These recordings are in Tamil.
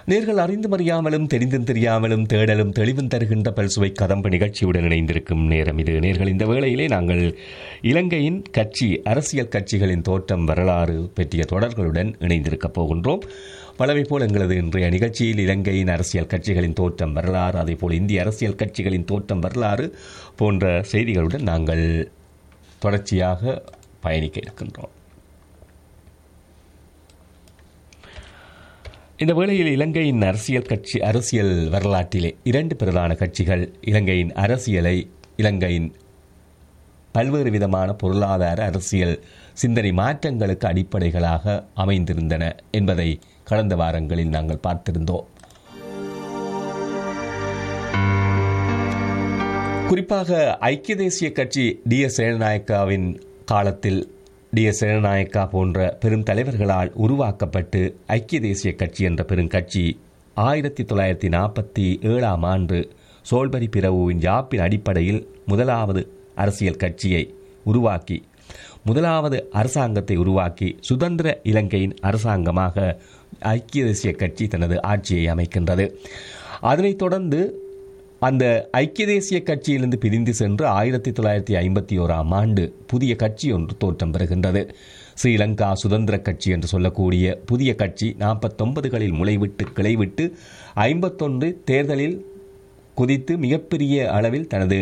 நேர்கள் அறிந்தும் அறியாமலும் தெரிந்தும் தெரியாமலும் தேடலும் தெளிவும் தருகின்ற பல்சுவை கதம்பு நிகழ்ச்சியுடன் இணைந்திருக்கும் நேரம் இது நேர்கள் இந்த வேளையிலே நாங்கள் இலங்கையின் கட்சி அரசியல் கட்சிகளின் தோற்றம் வரலாறு பற்றிய தொடர்களுடன் இணைந்திருக்கப் போகின்றோம் பலவை போல் எங்களது இன்றைய நிகழ்ச்சியில் இலங்கையின் அரசியல் கட்சிகளின் தோற்றம் வரலாறு அதேபோல் இந்திய அரசியல் கட்சிகளின் தோற்றம் வரலாறு போன்ற செய்திகளுடன் நாங்கள் தொடர்ச்சியாக பயணிக்க இருக்கின்றோம் இந்த வேளையில் இலங்கையின் அரசியல் கட்சி அரசியல் வரலாற்றிலே இரண்டு பிரதான கட்சிகள் இலங்கையின் அரசியலை இலங்கையின் பல்வேறு விதமான பொருளாதார அரசியல் சிந்தனை மாற்றங்களுக்கு அடிப்படைகளாக அமைந்திருந்தன என்பதை கடந்த வாரங்களில் நாங்கள் பார்த்திருந்தோம் குறிப்பாக ஐக்கிய தேசிய கட்சி டி எஸ் சேனநாயக்காவின் காலத்தில் டி எஸ் சேனநாயக்கா போன்ற பெரும் தலைவர்களால் உருவாக்கப்பட்டு ஐக்கிய தேசிய கட்சி என்ற பெருங்கட்சி ஆயிரத்தி தொள்ளாயிரத்தி நாற்பத்தி ஏழாம் ஆண்டு சோல்பரி பிரவுவின் யாப்பின் அடிப்படையில் முதலாவது அரசியல் கட்சியை உருவாக்கி முதலாவது அரசாங்கத்தை உருவாக்கி சுதந்திர இலங்கையின் அரசாங்கமாக ஐக்கிய தேசிய கட்சி தனது ஆட்சியை அமைக்கின்றது அதனைத் தொடர்ந்து அந்த ஐக்கிய தேசிய கட்சியிலிருந்து பிரிந்து சென்று ஆயிரத்தி தொள்ளாயிரத்தி ஐம்பத்தி ஓராம் ஆண்டு புதிய கட்சி ஒன்று தோற்றம் பெறுகின்றது ஸ்ரீலங்கா சுதந்திர கட்சி என்று சொல்லக்கூடிய புதிய கட்சி நாற்பத்தொன்பதுகளில் முளைவிட்டு கிளைவிட்டு ஐம்பத்தொன்று தேர்தலில் குதித்து மிகப்பெரிய அளவில் தனது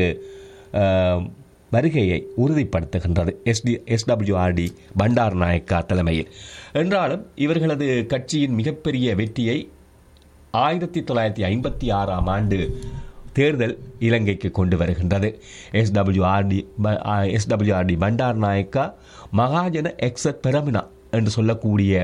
வருகையை உறுதிப்படுத்துகின்றது எஸ்டி எஸ்டபிள்யூஆர்டி பண்டார் நாயக்கா தலைமையில் என்றாலும் இவர்களது கட்சியின் மிகப்பெரிய வெற்றியை ஆயிரத்தி தொள்ளாயிரத்தி ஐம்பத்தி ஆறாம் ஆண்டு தேர்தல் இலங்கைக்கு கொண்டு வருகின்றது SWRD SWRD Bandaranaike Mahajana Eksath Peramuna என்று சொல்லக்கூடிய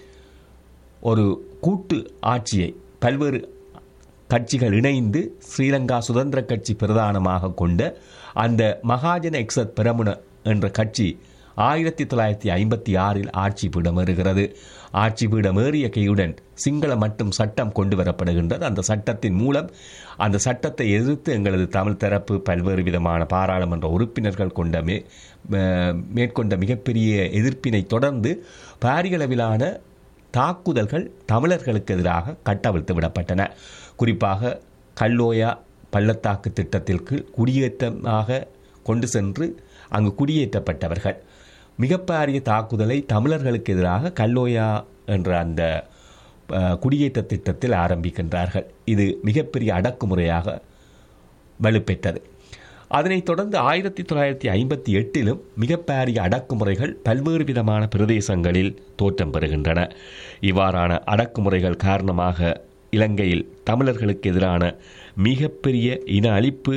ஒரு கூட்டு ஆட்சியை பல்வேறு கட்சிகள் இணைந்து ஸ்ரீலங்கா சுதந்திர கட்சி பிரதானமாக கொண்ட அந்த மகாஜன எக்ஸத் பெரமுன என்ற கட்சி ஆயிரத்தி தொள்ளாயிரத்தி ஐம்பத்தி ஆறில் ஆட்சி பீடமேறுகிறது ஆட்சி பீடமேறிய கையுடன் சிங்கள மட்டும் சட்டம் கொண்டு வரப்படுகின்றது அந்த சட்டத்தின் மூலம் அந்த சட்டத்தை எதிர்த்து எங்களது தமிழ் தரப்பு பல்வேறு விதமான பாராளுமன்ற உறுப்பினர்கள் கொண்ட மே மேற்கொண்ட மிகப்பெரிய எதிர்ப்பினை தொடர்ந்து பாரியளவிலான தாக்குதல்கள் தமிழர்களுக்கு எதிராக கட்டவிழ்த்து விடப்பட்டன குறிப்பாக கல்லோயா பள்ளத்தாக்கு திட்டத்திற்கு குடியேற்றமாக கொண்டு சென்று அங்கு குடியேற்றப்பட்டவர்கள் மிகப்பாரிய தாக்குதலை தமிழர்களுக்கு எதிராக கல்லோயா என்ற அந்த குடியேற்ற திட்டத்தில் ஆரம்பிக்கின்றார்கள் இது மிகப்பெரிய அடக்குமுறையாக வலுப்பெற்றது அதனைத் தொடர்ந்து ஆயிரத்தி தொள்ளாயிரத்தி ஐம்பத்தி எட்டிலும் மிகப்பெரிய அடக்குமுறைகள் பல்வேறு விதமான பிரதேசங்களில் தோற்றம் பெறுகின்றன இவ்வாறான அடக்குமுறைகள் காரணமாக இலங்கையில் தமிழர்களுக்கு எதிரான மிகப்பெரிய இன அழிப்பு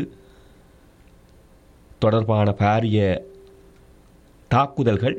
தொடர்பான பாரிய தாக்குதல்கள்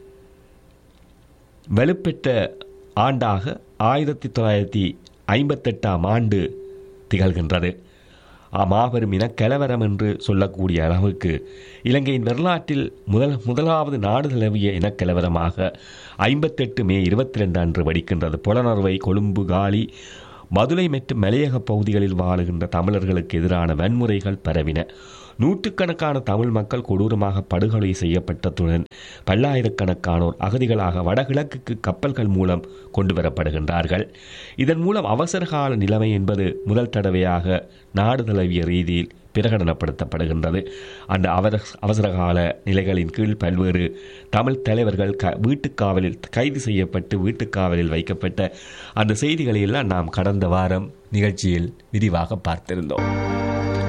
வலுப்பெற்ற ஆண்டாக ஆயிரத்தி தொள்ளாயிரத்தி ஐம்பத்தெட்டாம் ஆண்டு திகழ்கின்றது மாபெரும் இனக்கலவரம் என்று சொல்லக்கூடிய அளவுக்கு இலங்கையின் வரலாற்றில் முதல் முதலாவது நாடு தழுவிய இனக்கலவரமாக ஐம்பத்தெட்டு மே இருபத்தி ரெண்டு அன்று வெடிக்கின்றது புலனறுவை கொழும்பு காலி மதுரை மற்றும் மலையக பகுதிகளில் வாழுகின்ற தமிழர்களுக்கு எதிரான வன்முறைகள் பரவின நூற்றுக்கணக்கான தமிழ் மக்கள் கொடூரமாக படுகொலை செய்யப்பட்டதுடன் பல்லாயிரக்கணக்கானோர் அகதிகளாக வடகிழக்குக்கு கப்பல்கள் மூலம் கொண்டு வரப்படுகின்றார்கள் இதன் மூலம் அவசரகால நிலைமை என்பது முதல் தடவையாக நாடு தழுவிய ரீதியில் பிரகடனப்படுத்தப்படுகின்றது அந்த அவர அவசரகால நிலைகளின் கீழ் பல்வேறு தமிழ் தலைவர்கள் க வீட்டுக்காவலில் கைது செய்யப்பட்டு வீட்டுக்காவலில் வைக்கப்பட்ட அந்த செய்திகளை எல்லாம் நாம் கடந்த வாரம் நிகழ்ச்சியில் விரிவாக பார்த்திருந்தோம்